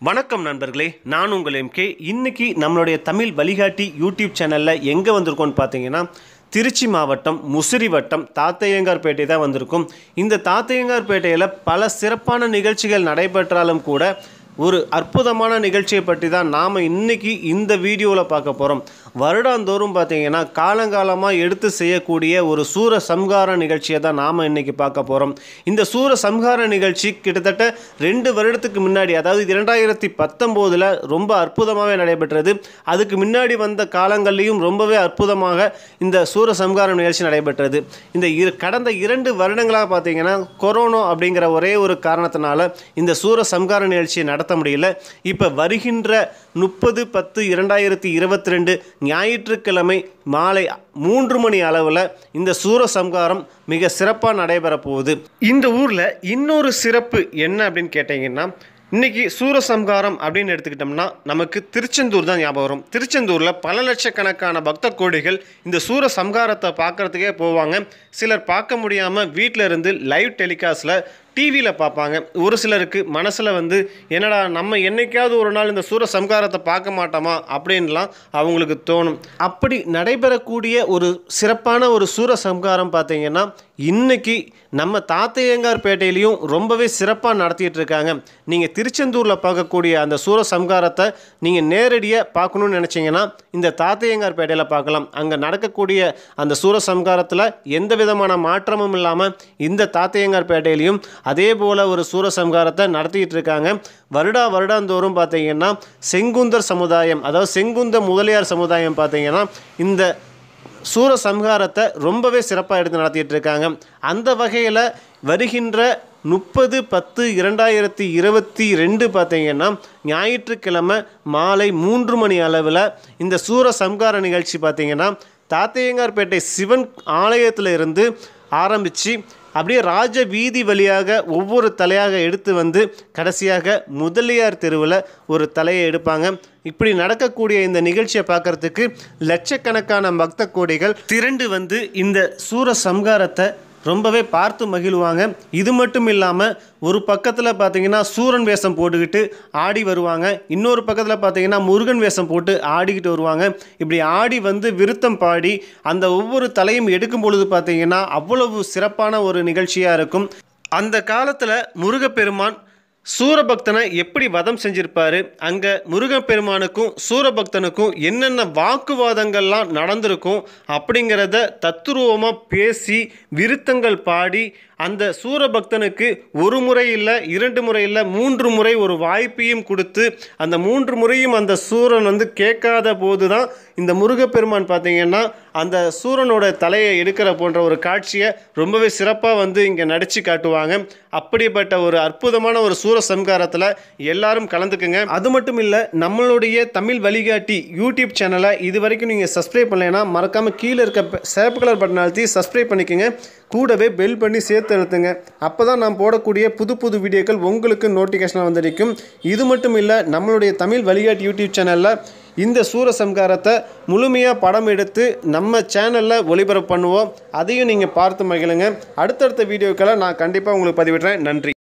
வணக்கம் நண்பர்களே நான் உங்கள் எம்கே இன்னைக்கு நம்மளுடைய தமிழ் வழிகாட்டி யூடியூப் சேனலில் எங்கே வந்திருக்கோம்னு பார்த்தீங்கன்னா திருச்சி மாவட்டம் முசிறி வட்டம் தாத்தையங்கார்பேட்டை தான் வந்திருக்கும் இந்த தாத்தையங்கார்பேட்டையில் பல சிறப்பான நிகழ்ச்சிகள் நடைபெற்றாலும் கூட ஒரு அற்புதமான நிகழ்ச்சியை பற்றி தான் நாம் இன்னைக்கு இந்த வீடியோவில் பார்க்க போகிறோம் வருடாந்தோறும் பார்த்தீங்கன்னா காலங்காலமாக எடுத்து செய்யக்கூடிய ஒரு சூர சம்ஹார நிகழ்ச்சியை தான் நாம் இன்னைக்கு பார்க்க போகிறோம் இந்த சூர சம்ஹார நிகழ்ச்சி கிட்டத்தட்ட ரெண்டு வருடத்துக்கு முன்னாடி அதாவது இரண்டாயிரத்தி பத்தொம்போதில் ரொம்ப அற்புதமாகவே நடைபெற்றது அதுக்கு முன்னாடி வந்த காலங்கள்லேயும் ரொம்பவே அற்புதமாக இந்த சூர சம்ஹார நிகழ்ச்சி நடைபெற்றது இந்த இரு கடந்த இரண்டு வருடங்களாக பார்த்தீங்கன்னா கொரோனா அப்படிங்கிற ஒரே ஒரு காரணத்தினால இந்த சூர சம்ஹார நிகழ்ச்சியை நடத்த முடியல இப்போ வருகின்ற முப்பது பத்து இரண்டாயிரத்தி இருபத்தி ரெண்டு ஞாயிற்றுக்கிழமை மாலை மூன்று மணி அளவில் இந்த சூர சம்ஹாரம் மிக சிறப்பாக நடைபெற போகுது இந்த ஊரில் இன்னொரு சிறப்பு என்ன அப்படின்னு கேட்டிங்கன்னா இன்னைக்கு சூரசம்ஹாரம் அப்படின்னு எடுத்துக்கிட்டோம்னா நமக்கு திருச்செந்தூர் தான் ஞாபகம் வரும் திருச்செந்தூரில் பல லட்சக்கணக்கான பக்த கோடிகள் இந்த சூர சம்ஹாரத்தை பார்க்கறதுக்கே போவாங்க சிலர் பார்க்க முடியாமல் வீட்டில் இருந்து லைவ் டெலிகாஸ்ட்டில் டிவியில் பார்ப்பாங்க ஒரு சிலருக்கு மனசில் வந்து என்னடா நம்ம என்னைக்காவது ஒரு நாள் இந்த சூர சம்ஹாரத்தை பார்க்க மாட்டோமா அப்படின்லாம் அவங்களுக்கு தோணும் அப்படி நடைபெறக்கூடிய ஒரு சிறப்பான ஒரு சூர சம்ஹாரம் பார்த்தீங்கன்னா இன்னைக்கு நம்ம தாத்தையங்கார்பேட்டையிலையும் ரொம்பவே சிறப்பாக நடத்திட்டு இருக்காங்க நீங்கள் திருச்செந்தூரில் பார்க்கக்கூடிய அந்த சூர சம்ஹாரத்தை நீங்கள் நேரடியாக பார்க்கணுன்னு நினச்சிங்கன்னா இந்த தாத்தையங்கார்பேட்டையில் பார்க்கலாம் அங்கே நடக்கக்கூடிய அந்த சூர சம்ஹாரத்தில் எந்த விதமான மாற்றமும் இல்லாமல் இந்த தாத்தையங்கார்பேட்டையிலையும் அதே போல் ஒரு சூர சம்ஹாரத்தை நடத்திட்டு இருக்காங்க வருடா வருடாந்தோறும் பார்த்தீங்கன்னா செங்குந்தர் சமுதாயம் அதாவது செங்குந்த முதலியார் சமுதாயம் பார்த்தீங்கன்னா இந்த சூர சம்ஹாரத்தை ரொம்பவே சிறப்பாக எடுத்து நடத்திட்டு இருக்காங்க அந்த வகையில் வருகின்ற முப்பது பத்து இரண்டாயிரத்தி இருபத்தி ரெண்டு பார்த்தீங்கன்னா ஞாயிற்றுக்கிழமை மாலை மூன்று மணி அளவில் இந்த சூர சம்ஹார நிகழ்ச்சி பார்த்தீங்கன்னா தாத்தையங்கார்பேட்டை சிவன் ஆலயத்தில் இருந்து ஆரம்பித்து அப்படியே ராஜ வீதி வழியாக ஒவ்வொரு தலையாக எடுத்து வந்து கடைசியாக முதலியார் தெருவில் ஒரு தலையை எடுப்பாங்க இப்படி நடக்கக்கூடிய இந்த நிகழ்ச்சியை பார்க்கறதுக்கு லட்சக்கணக்கான பக்த கோடிகள் திரண்டு வந்து இந்த சூர சம்ஹாரத்தை ரொம்பவே பார்த்து மகிழ்வாங்க இது மட்டும் இல்லாமல் ஒரு பக்கத்தில் பார்த்தீங்கன்னா சூரன் வேஷம் போட்டுக்கிட்டு ஆடி வருவாங்க இன்னொரு பக்கத்தில் பார்த்தீங்கன்னா முருகன் வேஷம் போட்டு ஆடிக்கிட்டு வருவாங்க இப்படி ஆடி வந்து விருத்தம் பாடி அந்த ஒவ்வொரு தலையும் எடுக்கும் பொழுது பார்த்தீங்கன்னா அவ்வளவு சிறப்பான ஒரு நிகழ்ச்சியாக இருக்கும் அந்த காலத்தில் முருகப்பெருமான் சூரபக்தனை எப்படி வதம் செஞ்சிருப்பாரு அங்கே முருகப்பெருமானுக்கும் சூரபக்தனுக்கும் என்னென்ன வாக்குவாதங்கள்லாம் நடந்திருக்கும் அப்படிங்கிறத தத்துருவமாக பேசி விருத்தங்கள் பாடி அந்த சூரபக்தனுக்கு ஒரு முறை இல்லை இரண்டு முறை இல்லை மூன்று முறை ஒரு வாய்ப்பையும் கொடுத்து அந்த மூன்று முறையும் அந்த சூரன் வந்து கேட்காத போது தான் இந்த முருகப்பெருமான் பார்த்தீங்கன்னா அந்த சூரனோட தலையை எடுக்கிற போன்ற ஒரு காட்சியை ரொம்பவே சிறப்பாக வந்து இங்கே நடித்து காட்டுவாங்க அப்படிப்பட்ட ஒரு அற்புதமான ஒரு சூர சம்காரத்தில் எல்லாரும் கலந்துக்குங்க அது மட்டும் இல்லை நம்மளுடைய தமிழ் வழிகாட்டி யூடியூப் சேனலை இது வரைக்கும் நீங்கள் சப்ஸ்கிரைப் பண்ணலைன்னா மறக்காமல் கீழே இருக்க பெ- சிவப்பு கலர் பட்டன் அழுத்தி சப்ஸ்கிரைப் பண்ணிக்கோங்க கூடவே பெல் பண்ணி சேர்த்து அழுத்துங்க அப்போ தான் நான் போடக்கூடிய புது புது வீடியோக்கள் உங்களுக்கு நோட்டிஃபிகேஷனாக வந்திருக்கும் இது மட்டும் இல்லை நம்மளுடைய தமிழ் வழிகாட்டி யூடியூப் சேனலில் இந்த சூரசம்காரத்தை முழுமையாக படம் எடுத்து நம்ம சேனலில் ஒளிபரப்பு பண்ணுவோம் அதையும் நீங்கள் பார்த்து மகிழுங்க அடுத்தடுத்த வீடியோக்களை நான் கண்டிப்பாக உங்களுக்கு பதிவிடுறேன் நன்றி